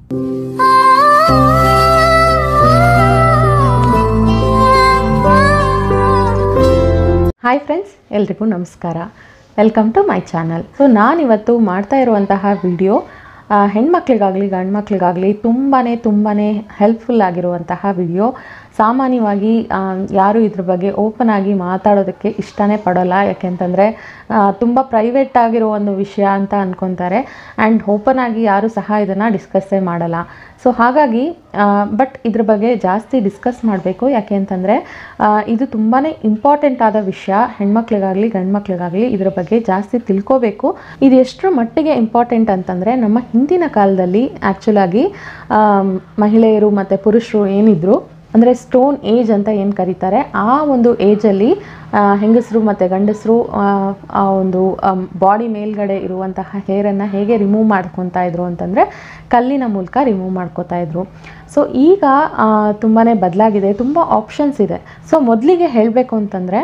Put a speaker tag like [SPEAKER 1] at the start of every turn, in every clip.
[SPEAKER 1] hi friends ಎಲ್ರಿಗೂ ನಮಸ್ಕಾರ welcome to my channel so ನಾನಿವತ್ತು ಮಾಡ್ತಾ ಇರುವಂತಹ ವಿಡಿಯೋ ಹೆಣ್ಮಕ್ಳಿಗಾಗಲಿ ಗಂಡು ಮಕ್ಳಿಗಾಗಲಿ ತುಂಬಾ ತುಂಬಾ ಹೆಲ್ಪ್ಫುಲ್ ಆಗಿರುವಂತಹ ವಿಡಿಯೋ ಸಾಮಾನ್ಯವಾಗಿ ಆ, ಯಾರು ಇದ್ರ ಬಗ್ಗೆ ಓಪನ್ ಆಗಿ ಮಾತಾಡೋದಕ್ಕೆ ಇಷ್ಟನೇ ಪಡೋಲ್ಲ ಯಾಕೆಂತಂದರೆ ತುಂಬ ಪ್ರೈವೇಟ್ ಆಗಿರೋ ಒಂದು ವಿಷಯ ಅಂತ ಅನ್ಕೊತಾರೆ ಆ್ಯಂಡ್ ಓಪನ್ ಆಗಿ ಯಾರು ಸಹ ಇದನ್ನು ಡಿಸ್ಕಸ್ಸೇ ಮಾಡಲ್ಲ ಸೊ ಹಾಗಾಗಿ ಬಟ್ ಇದ್ರ ಬಗ್ಗೆ ಜಾಸ್ತಿ ಡಿಸ್ಕಸ್ ಮಾಡಬೇಕು ಯಾಕೆ ಅಂತಂದರೆ ಇದು ತುಂಬಾ ಇಂಪಾರ್ಟೆಂಟ್ ಆದ ವಿಷಯ ಹೆಣ್ಮಕ್ಳಿಗಾಗಲಿ ಗಂಡು ಮಕ್ಳಿಗಾಗಲಿ ಇದ್ರ ಬಗ್ಗೆ ಜಾಸ್ತಿ ತಿಳ್ಕೋಬೇಕು ಇದು ಎಷ್ಟರ ಮಟ್ಟಿಗೆ ಇಂಪಾರ್ಟೆಂಟ್ ಅಂತಂದರೆ ನಮ್ಮ ಹಿಂದಿನ ಕಾಲದಲ್ಲಿ ಆ್ಯಕ್ಚುಲಾಗಿ ಮಹಿಳೆಯರು ಮತ್ತು ಪುರುಷರು ಏನಿದ್ರು ಅಂದರೆ ಸ್ಟೋನ್ ಏಜ್ ಅಂತ ಏನು ಕರೀತಾರೆ ಆ ಒಂದು ಏಜಲ್ಲಿ ಹೆಂಗಸರು ಮತ್ತು ಗಂಡಸರು ಆ ಒಂದು ಬಾಡಿ ಮೇಲ್ಗಡೆ ಇರುವಂತಹ ಹೇರನ್ನು ಹೇಗೆ ರಿಮೂವ್ ಮಾಡ್ಕೊತಾ ಇದ್ರು ಅಂತಂದರೆ ಕಲ್ಲಿನ ಮೂಲಕ ರಿಮೂವ್ ಮಾಡ್ಕೋತಾ ಇದ್ರು ಸೊ ಈಗ ತುಂಬಾ ಬದಲಾಗಿದೆ ತುಂಬ ಆಪ್ಷನ್ಸ್ ಇದೆ ಸೊ ಮೊದಲಿಗೆ ಹೇಳಬೇಕು ಅಂತಂದರೆ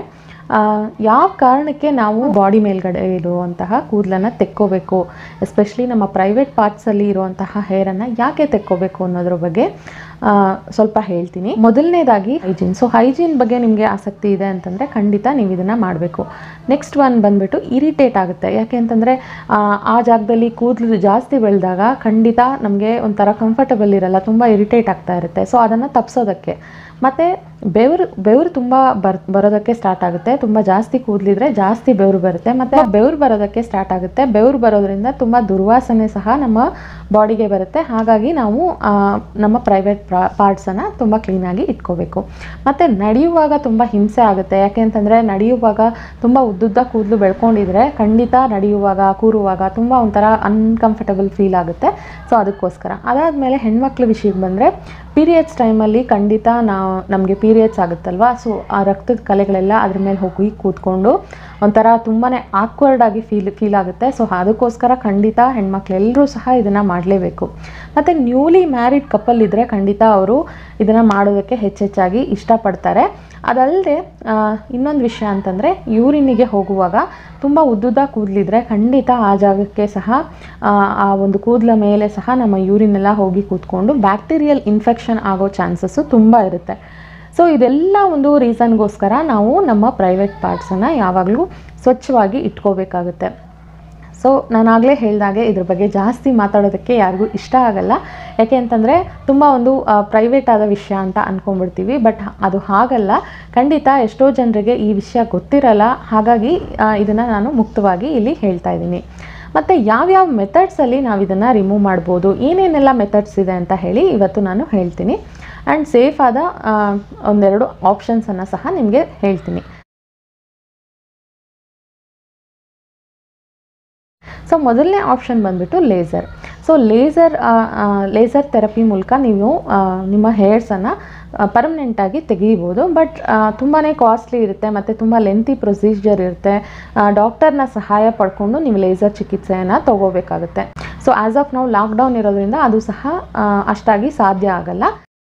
[SPEAKER 1] ಯಾವ ಕಾರಣಕ್ಕೆ ನಾವು ಬಾಡಿ ಮೇಲ್ಗಡೆ ಇರುವಂತಹ ಕೂದಲನ್ನು ತೆಕ್ಕೋಬೇಕು ಎಸ್ಪೆಷಲಿ ನಮ್ಮ ಪ್ರೈವೇಟ್ ಪಾರ್ಟ್ಸಲ್ಲಿ ಇರುವಂತಹ ಹೇರನ್ನು ಯಾಕೆ ತೆಕ್ಕೋಬೇಕು ಅನ್ನೋದ್ರ ಬಗ್ಗೆ ಆ, ಸ್ವಲ್ಪ ಹೇಳ್ತೀನಿ ಮೊದಲನೇದಾಗಿ ಹೈಜೀನ್ ಸೊ ಹೈಜೀನ್ ಬಗ್ಗೆ ನಿಮಗೆ ಆಸಕ್ತಿ ಇದೆ ಅಂತಂದರೆ ಖಂಡಿತ ನೀವು ಇದನ್ನು ಮಾಡಬೇಕು ನೆಕ್ಸ್ಟ್ ಒನ್ ಬಂದುಬಿಟ್ಟು ಇರಿಟೇಟ್ ಆಗುತ್ತೆ ಯಾಕೆ ಅಂತಂದರೆ ಆ ಜಾಗದಲ್ಲಿ ಕೂದಲು ಜಾಸ್ತಿ ಬೆಳೆದಾಗ ಖಂಡಿತ ನಮಗೆ ಒಂಥರ ಕಂಫರ್ಟಬಲ್ ಇರಲ್ಲ ತುಂಬ ಇರಿಟೇಟ್ ಆಗ್ತಾ ಇರುತ್ತೆ ಸೊ ಅದನ್ನು ತಪ್ಪಿಸೋದಕ್ಕೆ ಮತ್ತು ಬೆವರು ಬೆವರು ತುಂಬ ಬರ್ ಬರೋದಕ್ಕೆ ಸ್ಟಾರ್ಟ್ ಆಗುತ್ತೆ ತುಂಬ ಜಾಸ್ತಿ ಕೂದಲಿದ್ರೆ ಜಾಸ್ತಿ ಬೆವರು ಬರುತ್ತೆ ಮತ್ತು ಬೆವರು ಬರೋದಕ್ಕೆ ಸ್ಟಾರ್ಟ್ ಆಗುತ್ತೆ ಬೆವರು ಬರೋದ್ರಿಂದ ತುಂಬ ದುರ್ವಾಸನೆ ಸಹ ನಮ್ಮ ಬಾಡಿಗೆ ಬರುತ್ತೆ ಹಾಗಾಗಿ ನಾವು ಆ, ನಮ್ಮ ಪ್ರೈವೇಟ್ ಪಾರ್ಟ್ಸನ್ನು ತುಂಬ ಕ್ಲೀನಾಗಿ ಇಟ್ಕೋಬೇಕು ಮತ್ತು ನಡೆಯುವಾಗ ತುಂಬ ಹಿಂಸೆ ಆಗುತ್ತೆ ಯಾಕೆ ಅಂತಂದರೆ ನಡೆಯುವಾಗ ತುಂಬ ಉದ್ದುದ್ದ ಕೂದಲು ಬೆಳ್ಕೊಂಡಿದ್ರೆ ಖಂಡಿತ ನಡೆಯುವಾಗ ಕೂರುವಾಗ ತುಂಬ ಒಂಥರ ಅನ್ಕಂಫರ್ಟಬಲ್ ಫೀಲ್ ಆಗುತ್ತೆ ಸೊ ಅದಕ್ಕೋಸ್ಕರ ಅದಾದಮೇಲೆ ಹೆಣ್ಮಕ್ಳ ವಿಷಯಕ್ಕೆ ಬಂದರೆ ಪೀರಿಯಡ್ಸ್ ಟೈಮಲ್ಲಿ ಖಂಡಿತ ನಾವು ನಮಗೆ ಪೀರಿಯಡ್ಸ್ ಆಗುತ್ತಲ್ವಾ ಸೊ ಆ ರಕ್ತದ ಕಲೆಗಳೆಲ್ಲ ಅದ್ರ ಮೇಲೆ ಹೋಗಿ ಕೂತ್ಕೊಂಡು ಒಂಥರ ತುಂಬಾ ಆಕ್ವರ್ಡ್ ಆಗಿ ಫೀಲ್ ಫೀಲ್ ಆಗುತ್ತೆ ಸೊ ಅದಕ್ಕೋಸ್ಕರ ಖಂಡಿತ ಹೆಣ್ಮಕ್ಳೆಲ್ಲರೂ ಸಹ ಇದನ್ನು ಮಾಡಲೇಬೇಕು ಮತ್ತು ನ್ಯೂಲಿ ಮ್ಯಾರಿಡ್ ಕಪಲ್ ಇದ್ದರೆ ಖಂಡಿತ ಅವರು ಇದನ್ನು ಮಾಡೋದಕ್ಕೆ ಹೆಚ್ಚೆಚ್ಚಾಗಿ ಇಷ್ಟಪಡ್ತಾರೆ ಅದಲ್ಲದೆ ಇನ್ನೊಂದು ವಿಷಯ ಅಂತಂದರೆ ಯೂರಿನಿಗೆ ಹೋಗುವಾಗ ತುಂಬ ಉದ್ದುದ್ದ ಕೂದಲಿದ್ರೆ ಖಂಡಿತ ಆ ಜಾಗಕ್ಕೆ ಸಹ ಆ, ಆ ಒಂದು ಕೂದಲ ಮೇಲೆ ಸಹ ನಮ್ಮ ಯೂರಿನ್ ಎಲ್ಲ ಹೋಗಿ ಕೂತ್ಕೊಂಡು ಬ್ಯಾಕ್ಟೀರಿಯಲ್ ಇನ್ಫೆಕ್ಷನ್ ಆಗೋ ಚಾನ್ಸಸ್ಸು ತುಂಬ ಇರುತ್ತೆ ಸೊ ಇದೆಲ್ಲ ಒಂದು ರೀಸನ್ಗೋಸ್ಕರ ನಾವು ನಮ್ಮ ಪ್ರೈವೇಟ್ ಪಾರ್ಟ್ಸನ್ನು ಯಾವಾಗಲೂ ಸ್ವಚ್ಛವಾಗಿ ಇಟ್ಕೋಬೇಕಾಗುತ್ತೆ ಸೊ ನಾನಾಗಲೇ ಹೇಳಿದಾಗೆ ಇದ್ರ ಬಗ್ಗೆ ಜಾಸ್ತಿ ಮಾತಾಡೋದಕ್ಕೆ ಯಾರಿಗೂ ಇಷ್ಟ ಆಗಲ್ಲ ಯಾಕೆ ಅಂತಂದರೆ ತುಂಬ ಒಂದು ಪ್ರೈವೇಟ್ ಆದ ವಿಷಯ ಅಂತ ಅಂದ್ಕೊಂಡ್ಬಿಡ್ತೀವಿ ಬಟ್ ಅದು ಹಾಗಲ್ಲ ಖಂಡಿತ ಎಷ್ಟೋ ಜನರಿಗೆ ಈ ವಿಷಯ ಗೊತ್ತಿರಲ್ಲ ಹಾಗಾಗಿ ಇದನ್ನು ನಾನು ಮುಕ್ತವಾಗಿ ಇಲ್ಲಿ ಹೇಳ್ತಾ ಇದ್ದೀನಿ ಮತ್ತು ಯಾವ್ಯಾವ ಮೆಥಡ್ಸಲ್ಲಿ ನಾವು ಇದನ್ನು ರಿಮೂವ್ ಮಾಡ್ಬೋದು ಏನೇನೆಲ್ಲ ಮೆಥಡ್ಸ್ ಇದೆ ಅಂತ ಹೇಳಿ ಇವತ್ತು ನಾನು ಹೇಳ್ತೀನಿ ಆ್ಯಂಡ್ ಸೇಫ್ ಆದ ಆ, ಒಂದೆರಡು ಆಪ್ಷನ್ಸನ್ನು ಸಹ ನಿಮಗೆ ಹೇಳ್ತೀನಿ ಸೊ ಮೊದಲನೇ ಆಪ್ಷನ್ ಬಂದ್ಬಿಟ್ಟು laser so laser laser therapy ಮೂಲಕ ನೀವು ಆ, ನಿಮ್ಮ ಹೇರ್ಸನ್ನು ಪರ್ಮನೆಂಟಾಗಿ ತೆಗೀಬೋದು ಬಟ್ ತುಂಬಾ ಕಾಸ್ಟ್ಲಿ ಇರುತ್ತೆ ಮತ್ತು ತುಂಬ ಲೆಂತಿ ಪ್ರೊಸೀಜರ್ ಇರುತ್ತೆ ಡಾಕ್ಟರ್ನ ಸಹಾಯ ಪಡ್ಕೊಂಡು ನೀವು ಲೇಸರ್ ಚಿಕಿತ್ಸೆಯನ್ನು ತಗೋಬೇಕಾಗುತ್ತೆ ಸೊ ಆ್ಯಸ್ ಆಫ್ ನಾವು ಲಾಕ್ಡೌನ್ ಇರೋದ್ರಿಂದ ಅದು ಸಹ ಆ, ಅಷ್ಟಾಗಿ ಸಾಧ್ಯ ಆಗಲ್ಲ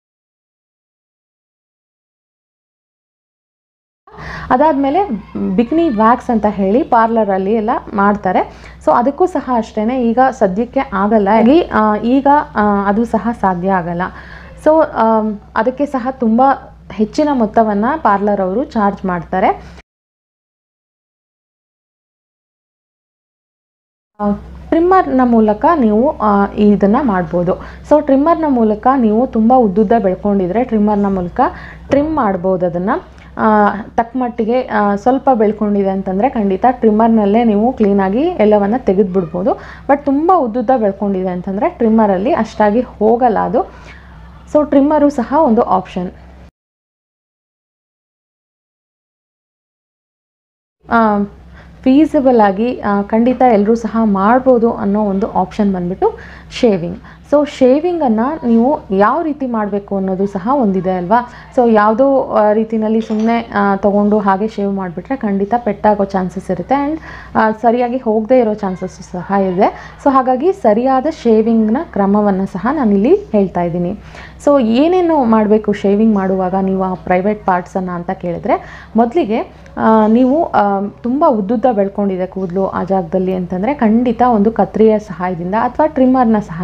[SPEAKER 1] ಅದಾದಮೇಲೆ ಬಿಕ್ನಿ ವ್ಯಾಕ್ಸ್ ಅಂತ ಹೇಳಿ ಪಾರ್ಲರಲ್ಲಿ ಎಲ್ಲ ಮಾಡ್ತಾರೆ ಸೊ ಅದಕ್ಕೂ ಸಹ ಅಷ್ಟೇ ಈಗ ಸದ್ಯಕ್ಕೆ ಆಗಲ್ಲ ಈ, ಆ, ಈಗ ಆ, ಅದು ಸಹ ಸಾಧ್ಯ ಆಗಲ್ಲ ಸೊ ಅದಕ್ಕೆ ಸಹ ತುಂಬ ಹೆಚ್ಚಿನ ಮೊತ್ತವನ್ನು ಪಾರ್ಲರ್ ಅವರು ಚಾರ್ಜ್ ಮಾಡ್ತಾರೆ ಟ್ರಿಮ್ಮರ್ನ ಮೂಲಕ ನೀವು ಇದನ್ನು ಮಾಡ್ಬೋದು ಸೊ ಟ್ರಿಮ್ಮರ್ನ ಮೂಲಕ ನೀವು ತುಂಬ ಉದ್ದುದ್ದ ಬೆಳ್ಕೊಂಡಿದ್ರೆ ಟ್ರಿಮ್ಮರ್ನ ಮೂಲಕ ಟ್ರಿಮ್ ಮಾಡ್ಬೋದು ಅದನ್ನು ತಕ್ಕ ಮಟ್ಟಿಗೆ ಆ, ಸ್ವಲ್ಪ ಬೆಳ್ಕೊಂಡಿದೆ ಅಂತಂದರೆ ಖಂಡಿತ ಟ್ರಿಮ್ಮರ್ನಲ್ಲೇ ನೀವು ಕ್ಲೀನಾಗಿ ಎಲ್ಲವನ್ನು ತೆಗೆದುಬಿಡ್ಬೋದು ಬಟ್ ತುಂಬ ಉದ್ದುದ್ದ ಬೆಳ್ಕೊಂಡಿದೆ ಅಂತಂದರೆ ಟ್ರಿಮ್ಮರಲ್ಲಿ ಅಷ್ಟಾಗಿ ಹೋಗಲ್ಲ ಅದು ಸೊ ಟ್ರಿಮ್ಮರು ಸಹ ಒಂದು ಆಪ್ಷನ್ ಫೀಸಿಬಲ್ ಆಗಿ ಆ, ಖಂಡಿತ ಎಲ್ಲರೂ ಸಹ ಮಾಡ್ಬೋದು ಅನ್ನೋ ಒಂದು ಆಪ್ಷನ್ ಬಂದ್ಬಿಟ್ಟು ಶೇವಿಂಗ್ ಸೊ ಶೇವಿಂಗನ್ನು ನೀವು ಯಾವ ರೀತಿ ಮಾಡಬೇಕು ಅನ್ನೋದು ಸಹ ಒಂದಿದೆ ಅಲ್ವಾ ಸೊ ಯಾವುದೋ ಆ, ರೀತಿನಲ್ಲಿ ಸುಮ್ಮನೆ ತೊಗೊಂಡು ಹಾಗೆ ಶೇವ್ ಮಾಡಿಬಿಟ್ರೆ ಖಂಡಿತ ಪೆಟ್ಟಾಗೋ ಚಾನ್ಸಸ್ ಇರುತ್ತೆ ಆ್ಯಂಡ್ ಸರಿಯಾಗಿ ಹೋಗದೇ ಇರೋ ಚಾನ್ಸಸ್ ಸಹ ಇದೆ ಸೊ ಹಾಗಾಗಿ ಸರಿಯಾದ ಶೇವಿಂಗ್ನ ಕ್ರಮವನ್ನು ಸಹ ನಾನಿಲ್ಲಿ ಹೇಳ್ತಾ ಇದ್ದೀನಿ ಸೊ ಏನೇನು ಮಾಡಬೇಕು ಶೇವಿಂಗ್ ಮಾಡುವಾಗ ನೀವು ಆ ಪ್ರೈವೇಟ್ ಪಾರ್ಟ್ಸನ್ನು ಅಂತ ಕೇಳಿದ್ರೆ ಮೊದಲಿಗೆ ನೀವು ತುಂಬ ಉದ್ದುದ್ದ ಬೆಳ್ಕೊಂಡಿದೆ ಕೂದಲು ಆ ಜಾಗದಲ್ಲಿ ಅಂತಂದರೆ ಖಂಡಿತ ಒಂದು ಕತ್ರಿಯ ಸಹಾಯದಿಂದ ಅಥವಾ ಟ್ರಿಮ್ಮರ್ನ ಸಹಾಯದಿಂದ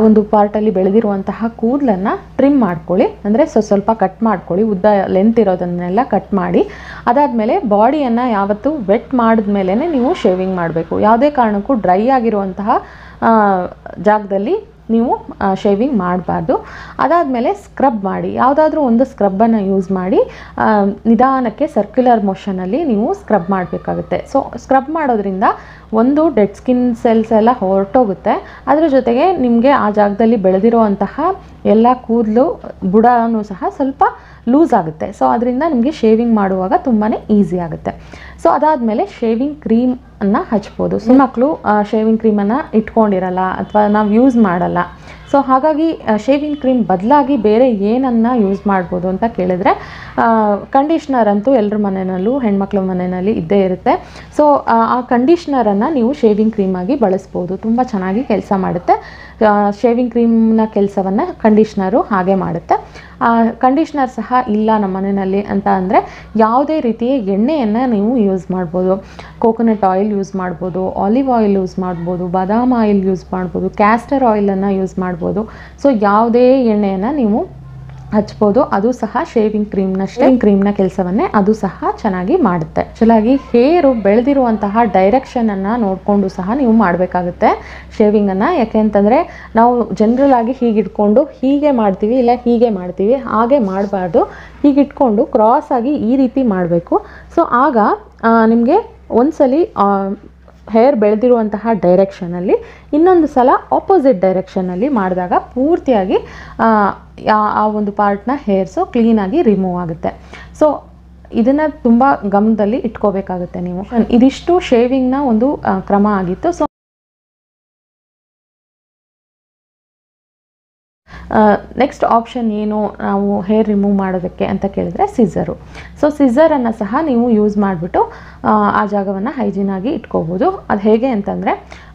[SPEAKER 1] ಒಂದು ಪಾರ್ಟಲ್ಲಿ ಬೆಳೆದಿರುವಂತಹ ಕೂದಲನ್ನು ಟ್ರಿಮ್ ಮಾಡ್ಕೊಳ್ಳಿ ಅಂದರೆ ಸ್ವಲ್ಪ ಸ್ವಲ್ಪ ಕಟ್ ಮಾಡ್ಕೊಳ್ಳಿ ಉದ್ದ ಲೆಂತ್ ಇರೋದನ್ನೆಲ್ಲ ಕಟ್ ಮಾಡಿ ಅದಾದಮೇಲೆ ಬಾಡಿಯನ್ನು ಯಾವತ್ತೂ ವೆಟ್ ಮಾಡಿದ್ಮೇಲೆ ನೀವು ಶೇವಿಂಗ್ ಮಾಡಬೇಕು ಯಾವುದೇ ಕಾರಣಕ್ಕೂ ಡ್ರೈ ಆಗಿರುವಂತಹ ಆ, ಜಾಗದಲ್ಲಿ ನೀವು ಶೇವಿಂಗ್ ಮಾಡಬಾರ್ದು ಅದಾದಮೇಲೆ ಸ್ಕ್ರಬ್ ಮಾಡಿ ಯಾವುದಾದ್ರೂ ಒಂದು ಸ್ಕ್ರಬ್ಬನ್ನು ಯೂಸ್ ಮಾಡಿ ಆ, ನಿಧಾನಕ್ಕೆ ಸರ್ಕ್ಯುಲರ್ ಮೋಷನಲ್ಲಿ ನೀವು ಸ್ಕ್ರಬ್ ಮಾಡಬೇಕಾಗುತ್ತೆ ಸೊ ಸ್ಕ್ರಬ್ ಮಾಡೋದ್ರಿಂದ ಒಂದು ಡೆಡ್ ಸ್ಕಿನ್ ಸೆಲ್ಸ್ ಎಲ್ಲ ಹೊರಟೋಗುತ್ತೆ ಅದ್ರ ಜೊತೆಗೆ ನಿಮಗೆ ಆ ಜಾಗದಲ್ಲಿ ಬೆಳೆದಿರುವಂತಹ ಎಲ್ಲ ಕೂದಲು ಬುಡನೂ ಸಹ ಸ್ವಲ್ಪ ಲೂಸ್ ಆಗುತ್ತೆ ಸೊ ಅದರಿಂದ ನಿಮಗೆ ಶೇವಿಂಗ್ ಮಾಡುವಾಗ ತುಂಬಾ ಈಸಿ ಆಗುತ್ತೆ ಸೊ ಅದಾದಮೇಲೆ ಶೇವಿಂಗ್ ಕ್ರೀಮನ್ನು ಹಚ್ಬೋದು ಸೊ ಮಕ್ಕಳು ಶೇವಿಂಗ್ ಕ್ರೀಮನ್ನು ಇಟ್ಕೊಂಡಿರಲ್ಲ ಅಥವಾ ನಾವು ಯೂಸ್ ಮಾಡಲ್ಲ ಸೊ ಹಾಗಾಗಿ ಶೇವಿಂಗ್ ಕ್ರೀಮ್ ಬದಲಾಗಿ ಬೇರೆ ಏನನ್ನು ಯೂಸ್ ಮಾಡ್ಬೋದು ಅಂತ ಕೇಳಿದ್ರೆ ಕಂಡೀಷ್ನರ್ ಅಂತೂ ಎಲ್ಲರ ಮನೆಯಲ್ಲೂ ಹೆಣ್ಮಕ್ಳ ಮನೆಯಲ್ಲಿ ಇದ್ದೇ ಇರುತ್ತೆ ಸೊ ಆ ಕಂಡೀಷ್ನರನ್ನು ನೀವು ಶೇವಿಂಗ್ ಕ್ರೀಮಾಗಿ ಬಳಸ್ಬೋದು ತುಂಬ ಚೆನ್ನಾಗಿ ಕೆಲಸ ಮಾಡುತ್ತೆ ಶೇವಿಂಗ್ ಕ್ರೀಮ್ನ ಕೆಲಸವನ್ನು ಕಂಡೀಷ್ನರು ಹಾಗೆ ಮಾಡುತ್ತೆ ಕಂಡೀಷ್ನರ್ ಸಹ ಇಲ್ಲ ನಮ್ಮ ಮನೆಯಲ್ಲಿ ಅಂತ ಅಂದರೆ ಯಾವುದೇ ರೀತಿಯ ಎಣ್ಣೆಯನ್ನು ನೀವು ಯೂಸ್ ಮಾಡ್ಬೋದು ಕೋಕೋನಟ್ ಆಯಿಲ್ ಯೂಸ್ ಮಾಡ್ಬೋದು ಆಲಿವ್ ಆಯಿಲ್ ಯೂಸ್ ಮಾಡ್ಬೋದು ಬಾದಾಮ್ ಆಯಿಲ್ ಯೂಸ್ ಮಾಡ್ಬೋದು ಕ್ಯಾಸ್ಟರ್ ಆಯಿಲನ್ನು ಯೂಸ್ ಮಾಡ್ಬೋದು ಸೊ ಯಾವುದೇ ಎಣ್ಣೆಯನ್ನು ನೀವು ಹಚ್ಬೋದು ಅದು ಸಹ ಶೇವಿಂಗ್ ಕ್ರೀಮ್ನ ಶೇವಿಂಗ್ ಕ್ರೀಮ್ನ ಕೆಲಸವನ್ನೇ ಅದು ಸಹ ಚೆನ್ನಾಗಿ ಮಾಡುತ್ತೆ ಆ್ಯಕ್ಚುಲಾಗಿ ಹೇರು ಬೆಳೆದಿರುವಂತಹ ಡೈರೆಕ್ಷನನ್ನು ನೋಡಿಕೊಂಡು ಸಹ ನೀವು ಮಾಡಬೇಕಾಗುತ್ತೆ ಶೇವಿಂಗನ್ನು ಯಾಕೆ ಅಂತಂದರೆ ನಾವು ಜನರಲ್ ಆಗಿ ಹೀಗೆ ಇಟ್ಕೊಂಡು ಹೀಗೆ ಮಾಡ್ತೀವಿ ಇಲ್ಲ ಹೀಗೆ ಮಾಡ್ತೀವಿ ಹಾಗೆ ಮಾಡಬಾರ್ದು ಹೀಗೆ ಇಟ್ಕೊಂಡು ಕ್ರಾಸ್ ಆಗಿ ಈ ರೀತಿ ಮಾಡಬೇಕು ಸೊ ಆಗ ನಿಮಗೆ ಒಂದ್ಸಲಿ ಹೇರ್ ಬೆಳೆದಿರುವಂತಹ ಡೈರೆಕ್ಷನಲ್ಲಿ ಇನ್ನೊಂದು ಸಲ ಆಪೋಸಿಟ್ ಡೈರೆಕ್ಷನಲ್ಲಿ ಮಾಡಿದಾಗ ಪೂರ್ತಿಯಾಗಿ ಆ, ಆ- ಆ ಒಂದು ಪಾರ್ಟ್ನ ಹೇರ್ಸು ಕ್ಲೀನಾಗಿ ರಿಮೂವ್ ಆಗುತ್ತೆ ಸೊ ಇದನ್ನು ತುಂಬ ಗಮನದಲ್ಲಿ ಇಟ್ಕೋಬೇಕಾಗುತ್ತೆ ನೀವು ಇದಿಷ್ಟು ಶೇವಿಂಗ್ನ ಒಂದು ಆ, ಕ್ರಮ ಆಗಿತ್ತು ಸೊ ನೆಕ್ಸ್ಟ್ ಆಪ್ಷನ್ ಏನು ನಾವು ಹೇರ್ ರಿಮೂವ್ ಮಾಡೋದಕ್ಕೆ ಅಂತ ಕೇಳಿದ್ರೆ ಸಿಝರು ಸೊ ಸಿಝರನ್ನು ಸಹ ನೀವು ಯೂಸ್ ಮಾಡಿಬಿಟ್ಟು ಆ ಜಾಗವನ್ನು ಹೈಜೀನಾಗಿ ಇಟ್ಕೋಬೋದು ಅದು ಹೇಗೆ ಅಂತಂದರೆ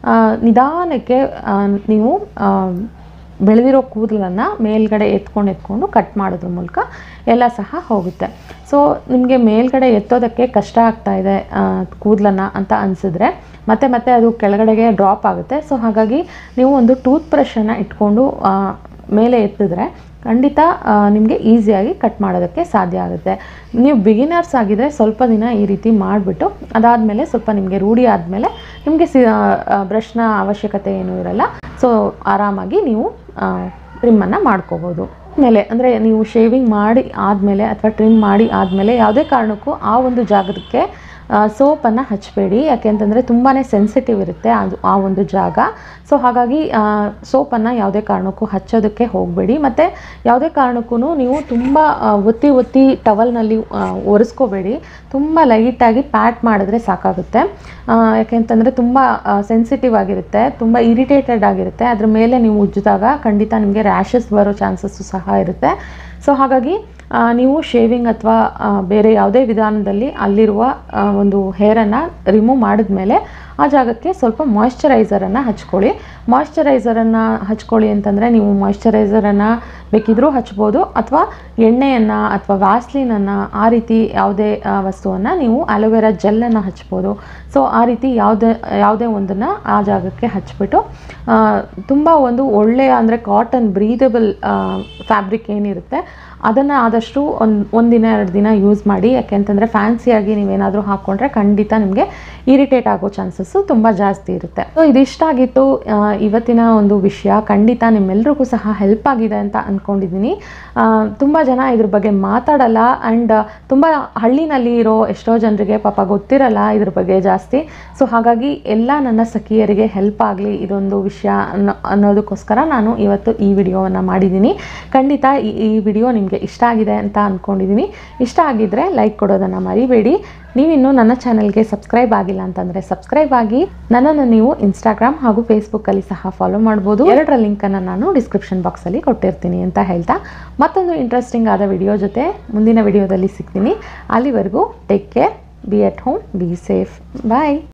[SPEAKER 1] ನಿಧಾನಕ್ಕೆ ಆ, ನೀವು ಆ, ಬೆಳೆದಿರೋ ಕೂದಲನ್ನು ಮೇಲ್ಗಡೆ ಎತ್ಕೊಂಡು ಎತ್ಕೊಂಡು ಕಟ್ ಮಾಡೋದ್ರ ಮೂಲಕ ಎಲ್ಲ ಸಹ ಹೋಗುತ್ತೆ ಸೊ ನಿಮಗೆ ಮೇಲ್ಗಡೆ ಎತ್ತೋದಕ್ಕೆ ಕಷ್ಟ ಆಗ್ತಾ ಇದೆ ಕೂದಲನ್ನು ಅಂತ ಅನಿಸಿದ್ರೆ ಮತ್ತೆ ಮತ್ತೆ ಅದು ಕೆಳಗಡೆಗೆ ಡ್ರಾಪ್ ಆಗುತ್ತೆ ಸೊ ಹಾಗಾಗಿ ನೀವು ಒಂದು ಟೂತ್ ಬ್ರಷನ್ನು ಇಟ್ಕೊಂಡು ಆ, ಮೇಲೆ ಎತ್ತಿದ್ರೆ ಖಂಡಿತ ನಿಮಗೆ ಈಸಿಯಾಗಿ ಕಟ್ ಮಾಡೋದಕ್ಕೆ ಸಾಧ್ಯ ಆಗುತ್ತೆ ನೀವು ಬಿಗಿನರ್ಸ್ ಆಗಿದ್ರೆ ಸ್ವಲ್ಪ ದಿನ ಈ ರೀತಿ ಮಾಡಿಬಿಟ್ಟು ಅದಾದಮೇಲೆ ಸ್ವಲ್ಪ ನಿಮಗೆ ರೂಢಿ ಆದಮೇಲೆ ನಿಮಗೆ ಸಿ ಬ್ರಷ್ನ ಅವಶ್ಯಕತೆ ಏನೂ ಇರಲ್ಲ ಸೊ ಆರಾಮಾಗಿ ನೀವು ಟ್ರಿಮ್ಮನ್ನು ಮಾಡ್ಕೋಬೋದು ಆಮೇಲೆ ಅಂದರೆ ನೀವು ಶೇವಿಂಗ್ ಮಾಡಿ ಆದಮೇಲೆ ಅಥವಾ ಟ್ರಿಮ್ ಮಾಡಿ ಆದಮೇಲೆ ಯಾವುದೇ ಕಾರಣಕ್ಕೂ ಆ ಒಂದು ಜಾಗಕ್ಕೆ ಸೋಪನ್ನು ಹಚ್ಚಬೇಡಿ ಯಾಕೆಂತಂದರೆ ತುಂಬಾ ಸೆನ್ಸಿಟಿವ್ ಇರುತ್ತೆ ಅದು ಆ ಒಂದು ಜಾಗ ಸೊ ಹಾಗಾಗಿ ಸೋಪನ್ನು ಯಾವುದೇ ಕಾರಣಕ್ಕೂ ಹಚ್ಚೋದಕ್ಕೆ ಹೋಗಬೇಡಿ ಮತ್ತು ಯಾವುದೇ ಕಾರಣಕ್ಕೂ ನೀವು ತುಂಬ ಆ, ಒತ್ತಿ ಒತ್ತಿ ಟವಲ್ನಲ್ಲಿ ಒರೆಸ್ಕೋಬೇಡಿ ತುಂಬ ಲೈಟಾಗಿ ಪ್ಯಾಟ್ ಮಾಡಿದ್ರೆ ಸಾಕಾಗುತ್ತೆ ಆ, ಯಾಕೆಂತಂದರೆ ತುಂಬ ಸೆನ್ಸಿಟಿವ್ ಆಗಿರುತ್ತೆ ತುಂಬ ಇರಿಟೇಟೆಡ್ ಆಗಿರುತ್ತೆ ಅದ್ರ ಮೇಲೆ ನೀವು ಉಜ್ಜಿದಾಗ ಖಂಡಿತ ನಿಮಗೆ ರ್ಯಾಷಸ್ ಬರೋ ಚಾನ್ಸಸ್ಸು ಸಹ ಇರುತ್ತೆ ಸೊ ಹಾಗಾಗಿ ಆ, ನೀವು ಶೇವಿಂಗ್ ಅಥವಾ ಬೇರೆ ಯಾವುದೇ ವಿಧಾನದಲ್ಲಿ ಅಲ್ಲಿರುವ ಆ, ಒಂದು ಹೇರನ್ನು ರಿಮೂವ್ ಮಾಡಿದ್ಮೇಲೆ ಆ ಜಾಗಕ್ಕೆ ಸ್ವಲ್ಪ ಮಾಯ್ಶ್ಚರೈಸರನ್ನು ಹಚ್ಕೊಳ್ಳಿ ಮಾಯ್ಶ್ಚರೈಸರನ್ನು ಹಚ್ಕೊಳ್ಳಿ ಅಂತಂದರೆ ನೀವು ಮಾಯ್ಶ್ಚರೈಸರನ್ನು ಬೇಕಿದ್ರೂ ಹಚ್ಬೋದು ಅಥವಾ ಎಣ್ಣೆಯನ್ನು ಅಥವಾ ವ್ಯಾಸ್ಲಿನನ್ನು ಆ ರೀತಿ ಯಾವುದೇ ವಸ್ತುವನ್ನು ನೀವು ಅಲೋವೆರಾ ಜೆಲ್ಲನ್ನು ಹಚ್ಬೋದು ಸೊ ಆ ರೀತಿ ಯಾವುದೇ ಯಾವುದೇ ಒಂದನ್ನು ಆ ಜಾಗಕ್ಕೆ ಹಚ್ಬಿಟ್ಟು ತುಂಬ ಒಂದು ಒಳ್ಳೆಯ ಅಂದರೆ ಕಾಟನ್ ಬ್ರೀದಬಲ್ ಫ್ಯಾಬ್ರಿಕ್ ಏನಿರುತ್ತೆ ಅದನ್ನು ಆದಷ್ಟು ಒಂದು ಒಂದಿನ ಎರಡು ದಿನ ಯೂಸ್ ಮಾಡಿ ಯಾಕೆಂತಂದರೆ ಫ್ಯಾನ್ಸಿಯಾಗಿ ನೀವೇನಾದರೂ ಹಾಕ್ಕೊಂಡ್ರೆ ಖಂಡಿತ ನಿಮಗೆ ಇರಿಟೇಟ್ ಆಗೋ ಚಾನ್ಸಸ್ಸು ತುಂಬ ಜಾಸ್ತಿ ಇರುತ್ತೆ ಸೊ ಇದಿಷ್ಟ ಆಗಿತ್ತು ಆ, ಇವತ್ತಿನ ಒಂದು ವಿಷಯ ಖಂಡಿತ ನಿಮ್ಮೆಲ್ರಿಗೂ ಸಹ ಹೆಲ್ಪ್ ಆಗಿದೆ ಅಂತ ಅಂದ್ಕೊಂಡಿದ್ದೀನಿ ತುಂಬ ಜನ ಇದ್ರ ಬಗ್ಗೆ ಮಾತಾಡಲ್ಲ ಆ್ಯಂಡ್ ತುಂಬ ಹಳ್ಳಿನಲ್ಲಿ ಇರೋ ಎಷ್ಟೋ ಜನರಿಗೆ ಪಾಪ ಗೊತ್ತಿರಲ್ಲ ಇದ್ರ ಬಗ್ಗೆ ಜಾಸ್ತಿ ಸೊ ಹಾಗಾಗಿ ಎಲ್ಲ ನನ್ನ ಸಖಿಯರಿಗೆ ಹೆಲ್ಪ್ ಆಗಲಿ ಇದೊಂದು ವಿಷಯ ಅನ್ನೋ ಅನ್ನೋದಕ್ಕೋಸ್ಕರ ನಾನು ಇವತ್ತು ಈ ವಿಡಿಯೋವನ್ನು ಮಾಡಿದ್ದೀನಿ ಖಂಡಿತ ಈ ಈ ವಿಡಿಯೋ ನಿಮಗೆ ಇಷ್ಟ ಆಗಿದೆ ಅಂತ ಅಂದ್ಕೊಂಡಿದ್ದೀನಿ ಇಷ್ಟ ಆಗಿದ್ದರೆ ಲೈಕ್ ಕೊಡೋದನ್ನು ಮರಿಬೇಡಿ ನೀವಿನ್ನೂ ನನ್ನ ಚಾನಲ್ಗೆ ಸಬ್ಸ್ಕ್ರೈಬ್ ಆಗಿಲ್ಲ ಅಂತಂದರೆ ಸಬ್ಸ್ಕ್ರೈಬ್ ಆಗಿ ನನ್ನನ್ನು ನೀವು ಇನ್ಸ್ಟಾಗ್ರಾಮ್ ಹಾಗೂ ಫೇಸ್ಬುಕ್ಕಲ್ಲಿ ಸಹ ಫಾಲೋ ಮಾಡ್ಬೋದು ಎರಡರ ಲಿಂಕನ್ನು ನಾನು ಡಿಸ್ಕ್ರಿಪ್ಷನ್ ಬಾಕ್ಸಲ್ಲಿ ಕೊಟ್ಟಿರ್ತೀನಿ ಅಂತ ಹೇಳ್ತಾ ಮತ್ತೊಂದು ಇಂಟ್ರೆಸ್ಟಿಂಗ್ ಆದ ವಿಡಿಯೋ ಜೊತೆ ಮುಂದಿನ ವಿಡಿಯೋದಲ್ಲಿ ಸಿಗ್ತೀನಿ ಅಲ್ಲಿವರೆಗೂ take care be at home be safe bye